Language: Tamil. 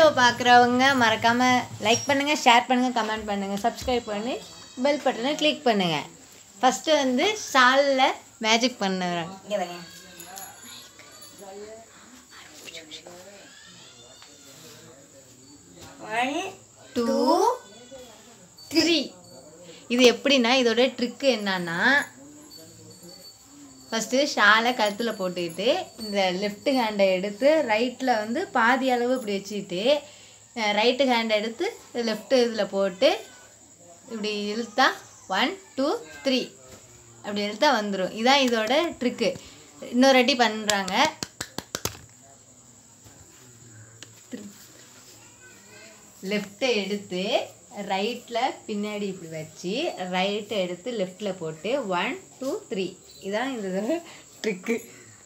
பார்க்குறவங்க மறக்காமல் லைக் பண்ணுங்கள் ஷேர் பண்ணுங்கள் கமெண்ட் பண்ணுங்கள் சப்ஸ்கிரைப் பண்ணி பெல் பட்டனை கிளிக் பண்ணுங்கள் ஃபஸ்ட்டு வந்து ஷாலில் மேஜிக் பண்ணுறாங்க இங்கே வரேன் ஒன் டூ த்ரீ இது எப்படின்னா இதோட ட்ரிக்கு என்னன்னா ஃபஸ்ட்டு ஷாலை கழுத்தில் போட்டுக்கிட்டு இந்த லெஃப்ட் ஹேண்டை எடுத்து ரைட்டில் வந்து பாதி அளவு இப்படி வச்சுக்கிட்டு ரைட்டு ஹேண்டை எடுத்து லெஃப்ட் இதில் போட்டு இப்படி இழுத்தா ஒன் டூ த்ரீ அப்படி இழுத்தா வந்துடும் இதான் இதோட ட்ரிக்கு இன்னொரு வாட்டி பண்ணுறாங்க லெஃப்ட்டை எடுத்து ரைட்டில் பின்னாடி இப்படி வச்சு ரைட்டை எடுத்து லெஃப்டில் போட்டு ஒன் டூ த்ரீ இதான் இந்த ட்ரிக்கு